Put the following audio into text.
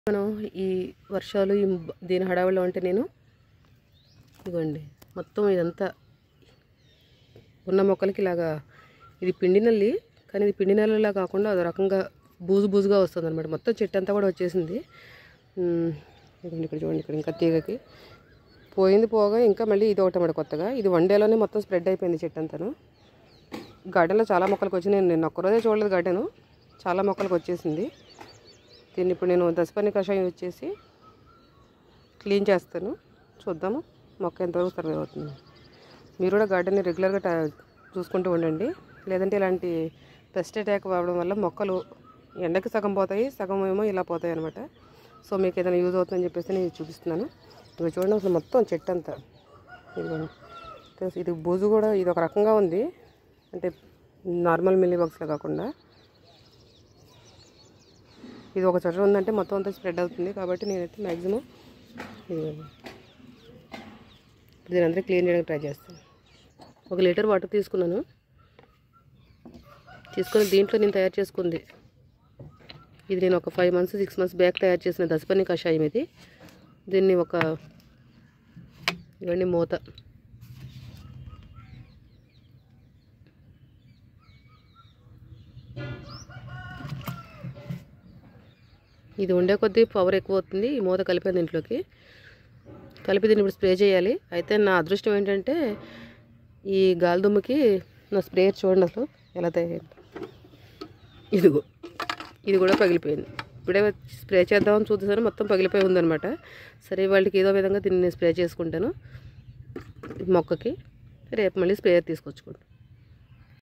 మనం ఈ వర్షాలు ఈ బ- దీని హడావిడిలో ఉంటే నేను ఇదిగోండి మొత్తం ఇదంతా ఉన్న మొక్కలకి ఇలాగా ఇది పిండి నల్లి కానీ ఇది పిండి నల్లిలా కాకుండా అదో రకంగా బూజు బూజుగా వస్తుంది అనమాట మొత్తం చెట్టు అంతా కూడా వచ్చేసింది ఉమ్, ఇదిగోండి ఇక్కడ చూడండి ఇక్కడ ఇంకా తీగకి పోయింది పోగా ఇంకా మళ్ళీ ఇది ఒకటి అన్నమాట కొత్తగా ఇది వన్ డేలోనే మొత్తం స్ప్రెడ్ అయిపోయింది చెట్టు అంతాను గార్డెన్లో చాలా మొక్కలకు వచ్చి నేను నిన్న ఒక్కరోజే చూడలేదు గార్డెను చాలా మొక్కలకు వచ్చేసింది దీన్ని ఇప్పుడు నేను దశపర్ణి కషాయం యూజ్ చేసి క్లీన్ చేస్తాను చూద్దాము మొక్క ఎంతవరకు సర్వే అవుతుంది మీరు కూడా గార్డెన్ని రెగ్యులర్గా టా చూసుకుంటూ ఉండండి లేదంటే ఇలాంటి పెస్ట్ అటాక్ అవ్వడం వల్ల మొక్కలు ఎండకి సగం పోతాయి సగం ఏమో ఇలా పోతాయి అనమాట సో మీకు ఏదైనా యూజ్ అవుతుందని చెప్పేసి నేను చూపిస్తున్నాను ఇవి చూడండి అసలు మొత్తం చెట్టు అంతా ఇదిగోండి ప్లస్ ఇది బూజు కూడా ఇది ఒక రకంగా ఉంది అంటే నార్మల్ మిల్లీ బాక్స్లో కాకుండా ఇది ఒక చోట ఉందంటే మొత్తం అంతా స్ప్రెడ్ అవుతుంది కాబట్టి నేనైతే మ్యాక్సిమం ఇదిగోండి దీని అంతా క్లీన్ చేయడానికి ట్రై చేస్తాను ఒక లీటర్ వాటర్ తీసుకున్నాను తీసుకొని దీంట్లో నేను తయారు చేసుకుంది ఇది నేను ఒక five months six months back తయారు చేసిన దశపని కషాయం ఇది దీన్ని ఒక ఇవన్నీ మూత ఇది ఉండే కొద్దీ పవర్ ఎక్కువ అవుతుంది ఈ మూత కలిపాను దీంట్లోకి కలిపి దీన్ని ఇప్పుడు స్ప్రే చేయాలి అయితే నా అదృష్టం ఏంటంటే ఈ గాలిదుమ్మకి నా స్ప్రే చూడండి అసలు ఎలా తయారైంది ఇదిగో ఇది కూడా పగిలిపోయింది ఇప్పుడే స్ప్రే చేద్దామని చూసేసరి మొత్తం పగిలిపోయి ఉందన్నమాట సరే వాళ్ళకి ఏదో విధంగా దీన్ని నేను స్ప్రే చేసుకుంటాను మొక్కకి రేపు మళ్ళీ స్ప్రేయర్ తీసుకొచ్చుకుంటాను